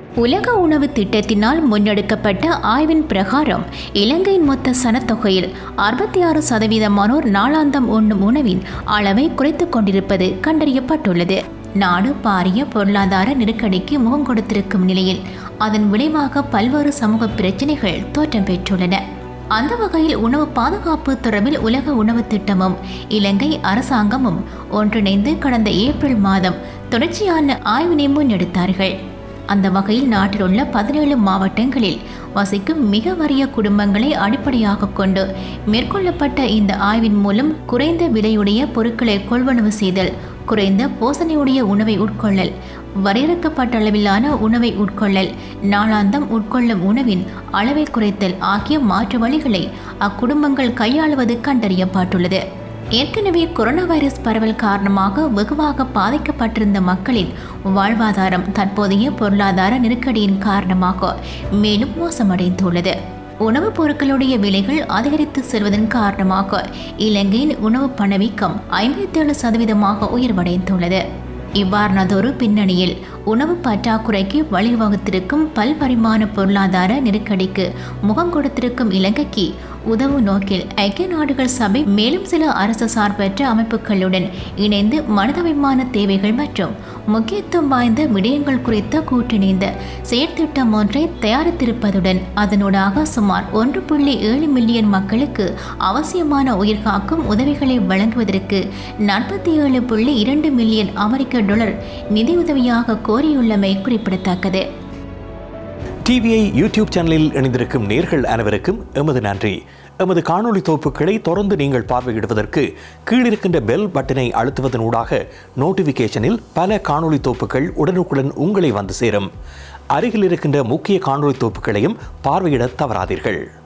உலக உணவு திட்டத்தினால் முன்னெடுக்கப்பட்ட ஆய்வின் பிரகாரம் இலங்கையின் மொத்த சனத்தொகையில் அறுபத்தி ஆறு சதவீதமானோர் நாளாந்தம் உண்ணும் உணவின் அளவை குறைத்துக் கொண்டிருப்பது கண்டறியப்பட்டுள்ளது நாடு பாரிய பொருளாதார நெருக்கடிக்கு முகம் கொடுத்திருக்கும் நிலையில் அதன் விளைவாக பல்வேறு சமூக பிரச்சினைகள் தோற்றம் பெற்றுள்ளன அந்த வகையில் உணவு பாதுகாப்பு தொடர்பில் உலக உணவு திட்டமும் இலங்கை அரசாங்கமும் ஒன்றிணைந்து கடந்த ஏப்ரல் மாதம் தொடர்ச்சியான ஆய்வினை முன்னெடுத்தார்கள் அந்த வகையில் நாட்டில் உள்ள பதினேழு மாவட்டங்களில் வசிக்கும் மிக வறிய குடும்பங்களை அடிப்படையாக கொண்டு மேற்கொள்ளப்பட்ட இந்த ஆய்வின் மூலம் குறைந்த விலையுடைய பொருட்களை கொள்வனவு செய்தல் குறைந்த போசனையுடைய உணவை உட்கொள்ளல் வரையறுக்கப்பட்ட அளவிலான உணவை உட்கொள்ளல் நாளாந்தம் உட்கொள்ளும் உணவின் அளவை குறைத்தல் ஆகிய மாற்று வழிகளை அக்குடும்பங்கள் கையாளுவது கண்டறியப்பட்டுள்ளது ஏற்கனவே கொரோனா வைரஸ் பரவல் காரணமாக வெகுவாக பாதிக்கப்பட்டிருந்த மக்களின் வாழ்வாதாரம் தற்போதைய பொருளாதார நெருக்கடியின் காரணமாக மேலும் மோசமடைந்துள்ளது உணவுப் பொருட்களுடைய விலைகள் அதிகரித்து செல்வதன் காரணமாக இலங்கையின் உணவு பணவீக்கம் ஐம்பத்தேழு சதவீதமாக உயர்வடைந்துள்ளது இவ்வாறானதொரு பின்னணியில் உணவு பற்றாக்குறைக்கு வழிவகுத்திருக்கும் பல்பரிமாண பொருளாதார நெருக்கடிக்கு முகம் கொடுத்திருக்கும் இலங்கைக்கு உதவும் நோக்கில் ஐக்கிய நாடுகள் சபை மேலும் சில அரசு சார்பற்ற அமைப்புகளுடன் இணைந்து மனிதாபிமான தேவைகள் மற்றும் முக்கியத்துவம் வாய்ந்த விடயங்கள் குறித்த கூட்டிணைந்த செயற்திட்டம் ஒன்றை தயாரித்திருப்பதுடன் அதனூடாக சுமார் ஒன்று புள்ளி ஏழு மில்லியன் மக்களுக்கு அவசியமான உயிர்காக்கும் உதவிகளை வழங்குவதற்கு நாற்பத்தி ஏழு புள்ளி இரண்டு மில்லியன் அமெரிக்க டாலர் நிதியுதவியாக கோரியுள்ளமை குறிப்பிடத்தக்கது டிவிஐ யூடியூப் சேனலில் இணைந்திருக்கும் நேர்கள் அனைவருக்கும் எமது நன்றி எமது காணொளி தொகுப்புகளை தொடர்ந்து நீங்கள் பார்வையிடுவதற்கு கீழிருக்கின்ற பெல் பட்டனை அழுத்துவதனூடாக நோட்டிஃபிகேஷனில் பல காணொளி தொகுப்புகள் உடனுக்குடன் உங்களை வந்து சேரும் அருகில் இருக்கின்ற முக்கிய காணொளி தொகுப்புகளையும் பார்வையிட தவறாதீர்கள்